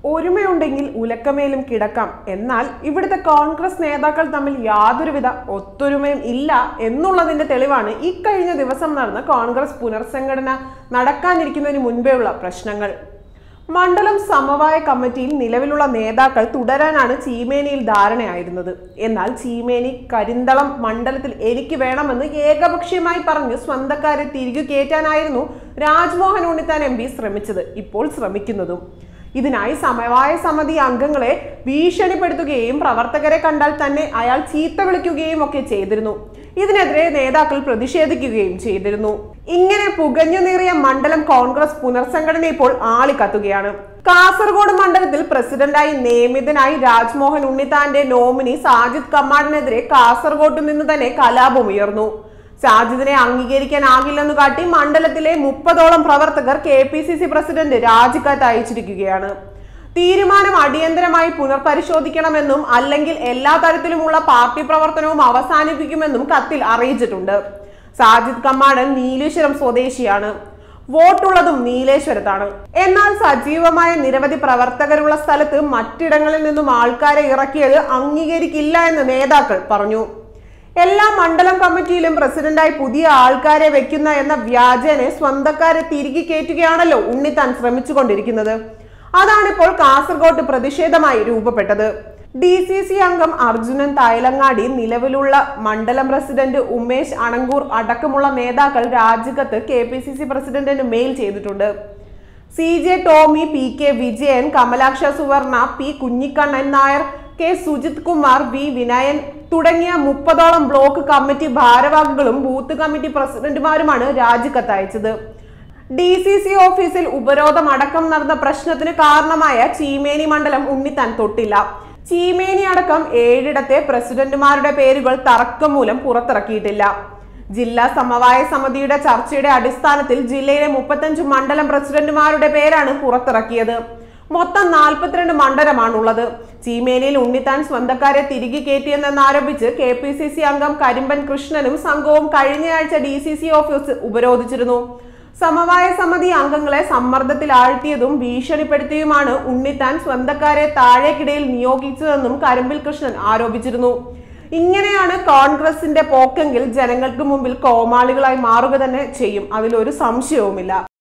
ഒരുമയുണ്ടെങ്കിൽ ഉലക്കമേലും കിടക്കാം എന്നാൽ ഇവിടുത്തെ കോൺഗ്രസ് നേതാക്കൾ തമ്മിൽ യാതൊരുവിധ ഒത്തൊരുമയും ഇല്ല എന്നുള്ളതിന്റെ തെളിവാണ് ഇക്കഴിഞ്ഞ ദിവസം നടന്ന കോൺഗ്രസ് പുനർസംഘടന നടക്കാനിരിക്കുന്നതിന് മുൻപേയുള്ള പ്രശ്നങ്ങൾ മണ്ഡലം സമവായ കമ്മിറ്റിയിൽ നിലവിലുള്ള നേതാക്കൾ തുടരാനാണ് ചീമേനിയിൽ ധാരണയായിരുന്നത് എന്നാൽ ചീമേനി കരിന്തളം മണ്ഡലത്തിൽ എനിക്ക് വേണമെന്ന് ഏകപക്ഷീയമായി പറഞ്ഞ് സ്വന്തക്കാരെ തിരികെ കയറ്റാനായിരുന്നു രാജ്മോഹൻ ഉണ്ണിത്താൻ എം പി ശ്രമിച്ചത് ഇപ്പോൾ ശ്രമിക്കുന്നതും ഇതിനായി സമവായ സമിതി അംഗങ്ങളെ ഭീഷണിപ്പെടുത്തുകയും പ്രവർത്തകരെ കണ്ടാൽ തന്നെ അയാൾ ചീത്ത വിളിക്കുകയും ഒക്കെ ചെയ്തിരുന്നു ഇതിനെതിരെ നേതാക്കൾ പ്രതിഷേധിക്കുകയും ചെയ്തിരുന്നു ഇങ്ങനെ പുകഞ്ഞു നീറിയ മണ്ഡലം കോൺഗ്രസ് പുനർസംഘടന ഇപ്പോൾ ആളിക്കത്തുകയാണ് കാസർഗോഡ് മണ്ഡലത്തിൽ പ്രസിഡന്റായി നിയമിതനായി രാജ്മോഹൻ ഉണ്ണിത്താന്റെ നോമിനി സാജിദ് കമാഡിനെതിരെ കാസർഗോഡ് നിന്ന് തന്നെ കലാപം ഉയർന്നു സാജിദിനെ അംഗീകരിക്കാനാകില്ലെന്ന് കാട്ടി മണ്ഡലത്തിലെ മുപ്പതോളം പ്രവർത്തകർ K P C C president രാജിക്കത്ത് അയച്ചിരിക്കുകയാണ് തീരുമാനം അടിയന്തരമായി പുനർപരിശോധിക്കണമെന്നും അല്ലെങ്കിൽ എല്ലാ തരത്തിലുമുള്ള പാർട്ടി പ്രവർത്തനവും അവസാനിപ്പിക്കുമെന്നും കത്തിൽ അറിയിച്ചിട്ടുണ്ട് സാജിദ് കമ്മാടൻ നീലേശ്വരം സ്വദേശിയാണ് വോട്ടുള്ളതും നീലേശ്വരത്താണ് എന്നാൽ സജീവമായ നിരവധി പ്രവർത്തകരുള്ള സ്ഥലത്ത് മറ്റിടങ്ങളിൽ നിന്നും ആൾക്കാരെ ഇറക്കിയത് അംഗീകരിക്കില്ല എന്ന് നേതാക്കൾ പറഞ്ഞു എല്ലാ മണ്ഡലം കമ്മിറ്റിയിലും പ്രസിഡന്റായി പുതിയ ആൾക്കാരെ വെക്കുന്ന എന്ന വ്യാജേനെ സ്വന്തക്കാരെ തിരികെ കയറ്റുകയാണല്ലോ ഉണ്ണിത്താൻ ശ്രമിച്ചുകൊണ്ടിരിക്കുന്നത് അതാണിപ്പോൾ കാസർഗോഡ് പ്രതിഷേധമായി രൂപപ്പെട്ടത് ഡി സി സി അംഗം അർജുനൻ തായലങ്ങാടി നിലവിലുള്ള മണ്ഡലം പ്രസിഡന്റ് ഉമേഷ് അണങ്കൂർ അടക്കമുള്ള നേതാക്കൾ രാജിക്കത്ത് കെ പി സി സി പ്രസിഡന്റിന് മെയിൽ ചെയ്തിട്ടുണ്ട് C J Tomy P K Vijayan Kamalaksha Suvarna P Kunhikannan Nair K Sujith Kumar V Vinayan തുടങ്ങിയ മുപ്പതോളം ബ്ലോക്ക് കമ്മിറ്റി ഭാരവാഹികളും ബൂത്ത് കമ്മിറ്റി പ്രസിഡന്റുമാരുമാണ് രാജിക്കത്ത് അയച്ചത് ഡി സി സി ഓഫീസിൽ ഉപരോധം അടക്കം നടന്ന പ്രശ്നത്തിന് കാരണമായ ചീമേനി മണ്ഡലം ഉണ്ണിത്താൻ തൊട്ടില്ല ചീമേനി അടക്കം ഏഴിടത്തെ പ്രസിഡന്റുമാരുടെ പേരുകൾ തർക്കം മൂലം പുറത്തിറക്കിയിട്ടില്ല ജില്ലാ സമവായ സമിതിയുടെ ചർച്ചയുടെ അടിസ്ഥാനത്തിൽ ജില്ലയിലെ മുപ്പത്തഞ്ച് മണ്ഡലം പ്രസിഡന്റുമാരുടെ പേരാണ് പുറത്തിറക്കിയത് മൊത്തം നാൽപ്പത്തിരണ്ട് മണ്ഡലമാണുള്ളത് ചീമേനിയിൽ ഉണ്ണിത്താൻ സ്വന്തക്കാരെ തിരികെ കയറ്റിയെന്നാരോപിച്ച് കെ പി സി സി അംഗം കരിമ്പൻ കൃഷ്ണനും സംഘവും കഴിഞ്ഞയാഴ്ച ഡി സി സി ഓഫീസ് ഉപരോധിച്ചിരുന്നു സമവായ സമിതി അംഗങ്ങളെ സമ്മർദ്ദത്തിൽ ആഴ്ത്തിയതും ഭീഷണിപ്പെടുത്തിയുമാണ് ഉണ്ണിത്താൻ സ്വന്തക്കാരെ താഴേക്കിടയിൽ നിയോഗിച്ചതെന്നും കരിമ്പിൽ കൃഷ്ണൻ ആരോപിച്ചിരുന്നു ഇങ്ങനെയാണ് കോൺഗ്രസിന്റെ പോക്കെങ്കിൽ ജനങ്ങൾക്ക് മുമ്പിൽ കോമാളികളായി മാറുക തന്നെ ചെയ്യും അതിലൊരു സംശയവുമില്ല